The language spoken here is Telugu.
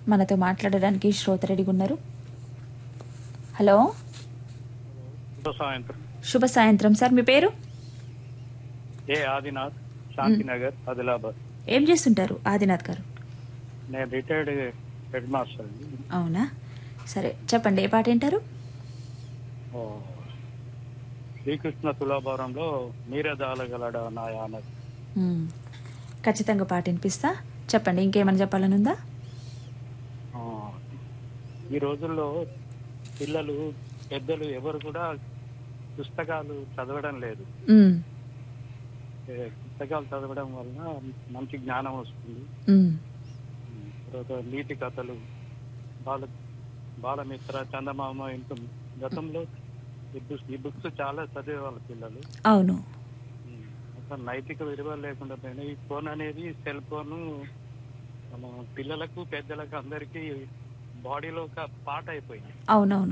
మనతో మాట్లాడడానికి శ్రోత రెడీగా ఉన్నారు హలో శుభ సాయంత్రం శుభ సాయంత్రం సార్ మీ పేరు ఏ ఆదినాథ్ శాంతినగర్ ఆదిలాబాద్ ఏం చేస్తుంటారు ఆదినాథ్ గారు నేను రిటైర్డ్ హెడ్ మాస్టర్ అండి అవునా సరే చెప్పండి ఏ పాట వింటారు ఓ, శ్రీకృష్ణ తులాభారంలో మీరదాలగలడ నా యానక్ మ్మ్. ఖచ్చితంగా పాట వినిపిస్తా చెప్పండి ఇంకేమైనా చెప్పాలని ఉందా ఆ, ఈ రోజుల్లో పిల్లలు పెద్దలు ఎవరు కూడా పుస్తకాలు చదవడం లేదు మ్మ్. ఏ, పుస్తకాలు చదవడం వలన మంచి జ్ఞానం వస్తుంది మ్మ్. తర్వాత నీతి కథలు బాల బాలమిత్ర చందమామ ఇంత గతంలో ఈ బుక్స్ ఈ బుక్స్ చాలా చదివేవాళ్ళు పిల్లలు అవును ఉమ్, అసలు నైతిక విలువలు లేకుండా పోయినాయి ఈ ఫోన్ అనేది సెల్ ఫోన్ మన పిల్లలకు పెద్దలకు అందరికీ బాడీలో ఒక పాట అయిపోయింది అవునవును